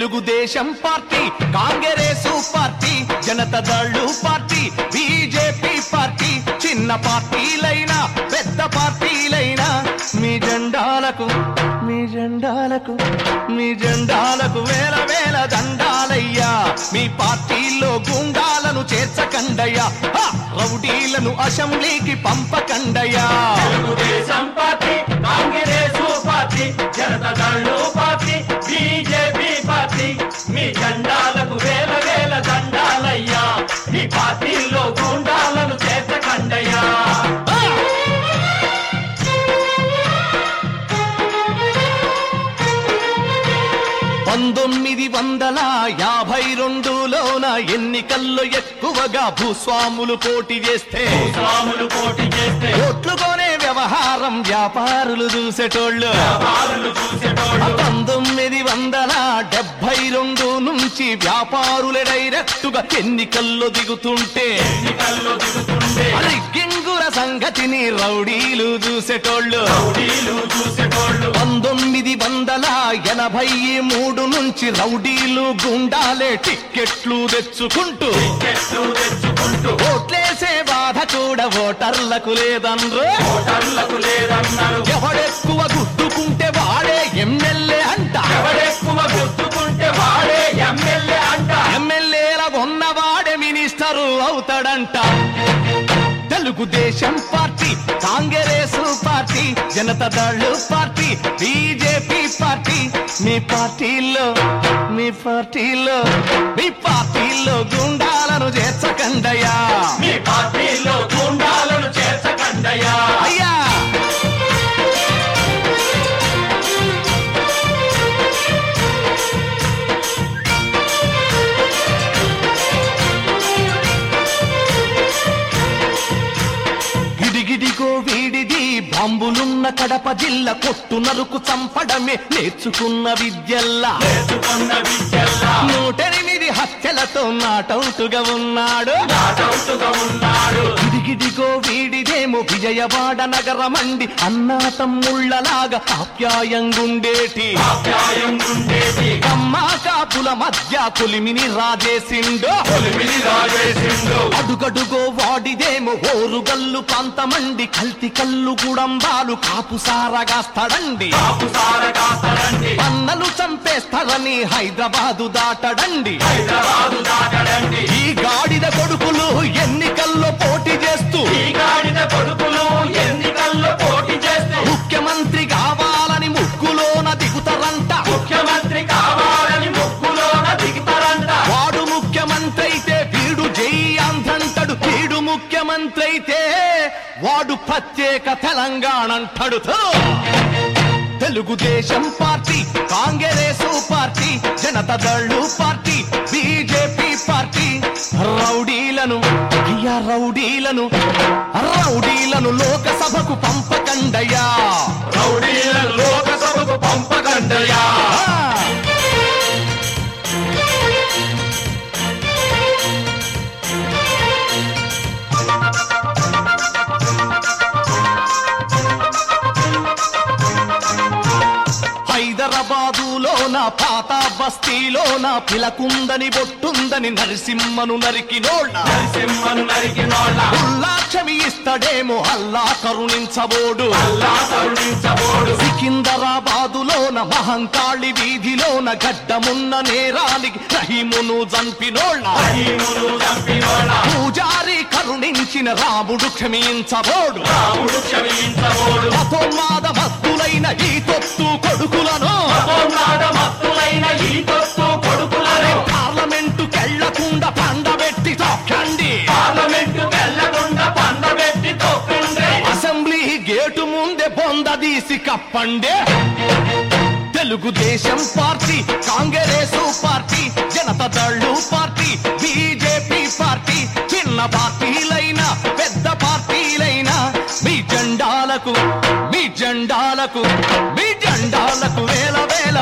Telugu Desam party Congress party Janata Dal party BJP party చిన్న పార్టీలైనా పెద్ద పార్టీలైనా మీ జెండాలకు మీ జెండాలకు మీ జెండాలకు వేల వేల దండాలయ్యా మీ పార్టీలో గుండాలను చేర్చకండయ్యా హా! రౌడీలను అసెంబ్లీకి పంపకండయ్యా Telugu Desam party Congress party Janata Dal party BJP party మీ జెండాలకు వేల వేల దండాలయ్యా మీ పార్టీలో గుండాలను చేర్చకండయ్యా ఆ! పంతొమ్మిది వందల యాభై రెండులోన ఎన్నికల్లో ఎక్కువగా భూస్వాములు పోటీ చేస్తే స్వాములు పోటీ చేస్తే ఓట్లు కొనే వ్యవహారం వ్యాపారులు చూసేటోళ్ళు బాలులు చూసేటోళ్ళు పంతొమ్మిది వందల డెబ్బై రెండు నుంచి వ్యాపారులే డైరెక్ట్ గా ఎన్నికల్లో దిగుతుంటే ఎన్నికల్లో దిగుతుండే అది గింగుల సంగతిని రౌడీలు చూసేటోళ్ళు రౌడీలు చూసేటోళ్ళు పంతొమ్మిది వందల ఎనభై మూడు నుంచి రౌడీలు గుండాలే టిక్కెట్లు తెచ్చుకుంటూ చెట్లు తెచ్చుకుంటూ ఓట్లేసే బాధ కూడా ఓటర్లకు లేదన్రు ఓటర్లకు లేదన్నారు ఎవడెక్కువ గుద్దుకుంటే వాడే ఎమ్మెల్యే అంట ఎవడెక్కువ గుర్తుకుంటే వాడే ఎమ్మెల్యే అంట ఎమ్మెల్యేల ఉన్నవాడే మినిస్టరు అవుతాడంట Telugu Desam party Congress party Janata Dal party BJP party మీ పార్టీలో మీ పార్టీలో మీ పార్టీలో గుండాలను చేర్చకండయ్యా మీ పార్టీలో గుండాలను చేర్చకండయ్యా అయ్యా గిడిగిడిగో వీడిది బాంబులున్న కడప జిల్లా కొట్టు నరుకు చంపడమే నేర్చుకున్న విద్యల్లా నేర్చుకున్న విద్యల్లా నూటెనిమిది హత్యలతో నాటౌటుగా ఉన్నాడు నాటౌటుగా ఉన్నాడు గిడిగిడిగో వీడిదేమో విజయవాడ నగరమండి అన్నా తమ్ముళ్ళలాగా ఆప్యాయంగుండేటి ఆప్యాయం ఉండేది అమ్మా కాపుల మధ్య కొలిమిని రాజేసిండు కొలిమిని రాజేసిండు అడుగడుగో వాడిదేమో ఓరుగల్లు ప్రాంతమండి కల్తి కల్లు గుడంబాలు కాపు సారగాస్తాడండి కాపు సార కాస్తడండి అన్నలు చంపేస్తాడని హైదరాబాదు దాటడండి హైదరాబాదు దాటడండి ఈ గాడిద కొడుకులు ఎన్నికల్లో పోటీ చేస్తూ ఈ గాడిద కొడుకులు ఎన్నికల్లో పోటీ చేస్తే ముఖ్యమంత్రి కావాలని ముగ్గులోన దిగుతారంట ముఖ్యమంత్రి కావాలని ముగ్గులోన దిగుతారంట వాడు ముఖ్యమంత్రి అయితే వీడు జై అంతంటాడు వీడు ముఖ్యమంత్రి అయితే వాడు ప్రత్యేక తెలంగాణ అంటాడు థూ. Telugu Desam party Congress party Janata Dal party BJP party రౌడీలను అయ్యా రౌడీలను రౌడీలను లోకసభకు పంపకండయ్యా రౌడీల లోకసభకు పంపకండయ్యా ఆ! హైదరాబాదులోన పాత బస్తీలోన పిలకుందని బొట్టుందని నరసింహను నరికినోళ్ళ నరసింహను నరికినోళ్ళ ఉల్లాక్షమి ఇస్తడేమో అల్లా కరుణించబోడు అల్లా కరుణించబోడు సికిందరాబాదులోన మహంకాళి వీధిలోన గడ్డమున్న నేరానికి రహీమును చంపినోళ్ళ రహీమును చంపినోళ్ళ పూజారి కరుణించిన రాముడు క్షమించబోడు రాముడు క్షమించబోడు అతోన్మాద మత్తులైన ఈ తొత్తు కొడుకులను అపోన్నాద మత్తులైన ఈ తొత్తు కొడుకులను పార్లమెంటు కెళ్లకుండా పండబెట్టి తొక్కండి పార్లమెంటు వెళ్ళకుండా పండబెట్టి తొక్కండి అసెంబ్లీ గేటు ముందే బొందదీసి కప్పండి Telugu Desam party Congress party Janata Dal party BJP party చిన్న పార్టీలైనా పెద్ద పార్టీలైనా మీ జెండాలకు మీ జెండాలకు మీ జెండాలకు వేల వేల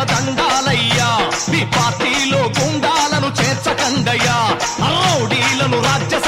దండాలయ్యా మీ పార్టీలో గుండాలను చేర్చకండయ్యా రౌడీలను రాజ్య